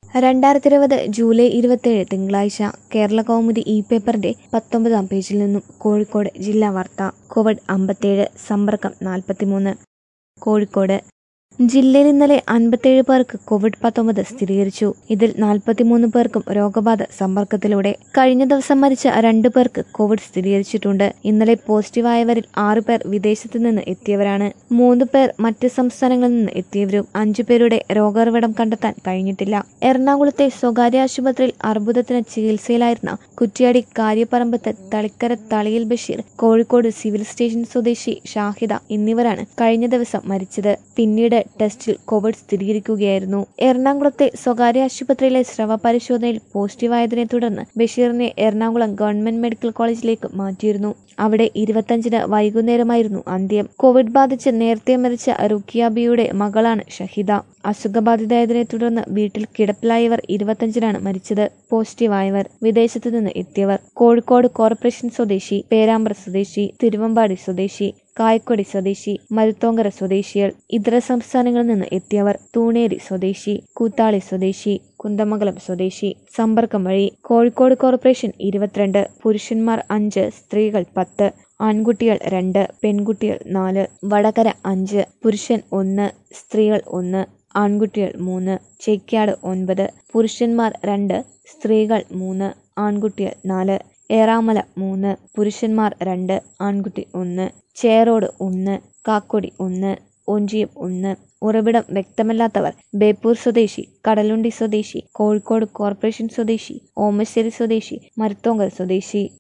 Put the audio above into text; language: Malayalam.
രണ്ടായിരത്തി ഇരുപത് ജൂലൈ ഇരുപത്തേഴ് തിങ്കളാഴ്ച കേരള കൗമുദി ഇ പേപ്പറിന്റെ പത്തൊമ്പതാം പേജിൽ നിന്നും കോഴിക്കോട് ജില്ലാ വാർത്ത കോവിഡ് അമ്പത്തേഴ് സമ്പർക്കം നാൽപ്പത്തിമൂന്ന് കോഴിക്കോട് ജില്ലയിൽ ഇന്നലെ അൻപത്തേഴ് പേർക്ക് കോവിഡ് പത്തൊമ്പത് സ്ഥിരീകരിച്ചു ഇതിൽ നാൽപ്പത്തിമൂന്ന് പേർക്കും രോഗബാധ സമ്പർക്കത്തിലൂടെ കഴിഞ്ഞ ദിവസം മരിച്ച രണ്ടു പേർക്ക് കോവിഡ് സ്ഥിരീകരിച്ചിട്ടുണ്ട് ഇന്നലെ പോസിറ്റീവായവരിൽ ആറു പേർ വിദേശത്തു നിന്ന് എത്തിയവരാണ് മൂന്ന് പേർ മറ്റ് സംസ്ഥാനങ്ങളിൽ നിന്ന് എത്തിയവരും അഞ്ചു പേരുടെ രോഗോറവിടം കണ്ടെത്താൻ കഴിഞ്ഞിട്ടില്ല എറണാകുളത്തെ സ്വകാര്യ ആശുപത്രിയിൽ അർബുദത്തിന് ചികിത്സയിലായിരുന്ന കുറ്റ്യാടി കാര്യപ്പറമ്പത്ത് തളിക്കര തളിയിൽ ബഷീർ കോഴിക്കോട് സിവിൽ സ്റ്റേഷൻ സ്വദേശി ഷാഹിദ എന്നിവരാണ് കഴിഞ്ഞ ദിവസം മരിച്ചത് പിന്നീട് ടെസ്റ്റിൽ കോവിഡ് സ്ഥിരീകരിക്കുകയായിരുന്നു എറണാകുളത്തെ സ്വകാര്യ ആശുപത്രിയിലെ സ്രവ പരിശോധനയിൽ പോസിറ്റീവായതിനെ തുടർന്ന് ബഷീറിനെ എറണാകുളം ഗവൺമെന്റ് മെഡിക്കൽ കോളേജിലേക്ക് മാറ്റിയിരുന്നു അവിടെ ഇരുപത്തഞ്ചിന് വൈകുന്നേരമായിരുന്നു അന്ത്യം കോവിഡ് ബാധിച്ച് നേരത്തെ മരിച്ച റുക്കിയാബിയുടെ മകളാണ് ഷഹിദ അസുഖബാധിതയായതിനെ തുടർന്ന് വീട്ടിൽ കിടപ്പിലായവർ ഇരുപത്തഞ്ചിനാണ് മരിച്ചത് പോസിറ്റീവായവർ വിദേശത്തു നിന്ന് എത്തിയവർ കോഴിക്കോട് കോർപ്പറേഷൻ സ്വദേശി പേരാമ്പ്ര സ്വദേശി തിരുവമ്പാടി സ്വദേശി കായക്കൊടി സ്വദേശി മരുത്തോങ്കര സ്വദേശികൾ ഇതര സംസ്ഥാനങ്ങളിൽ നിന്ന് എത്തിയവർ തൂണേരി സ്വദേശി കൂത്താളി സ്വദേശി കുന്തമംഗലം സ്വദേശി സമ്പർക്കം വഴി കോഴിക്കോട് കോർപ്പറേഷൻ ഇരുപത്തിരണ്ട് പുരുഷന്മാർ അഞ്ച് സ്ത്രീകൾ പത്ത് ആൺകുട്ടികൾ രണ്ട് പെൺകുട്ടികൾ നാല് വടകര അഞ്ച് പുരുഷൻ ഒന്ന് സ്ത്രീകൾ ഒന്ന് ആൺകുട്ടികൾ മൂന്ന് ചേക്കാട് ഒൻപത് പുരുഷന്മാർ രണ്ട് സ്ത്രീകൾ മൂന്ന് ആൺകുട്ടികൾ നാല് ഏറാമല മൂന്ന് പുരുഷന്മാർ രണ്ട് ആൺകുട്ടി ഒന്ന് ചേറോട് ഒന്ന് കാക്കൊടി ഒന്ന് ഒഞ്ചിയം ഒന്ന് ഉറവിടം വ്യക്തമല്ലാത്തവർ ബേപ്പൂർ സ്വദേശി കടലുണ്ടി സ്വദേശി കോഴിക്കോട് കോർപ്പറേഷൻ സ്വദേശി ഓമശ്ശേരി സ്വദേശി മരുത്തോങ്കൽ സ്വദേശി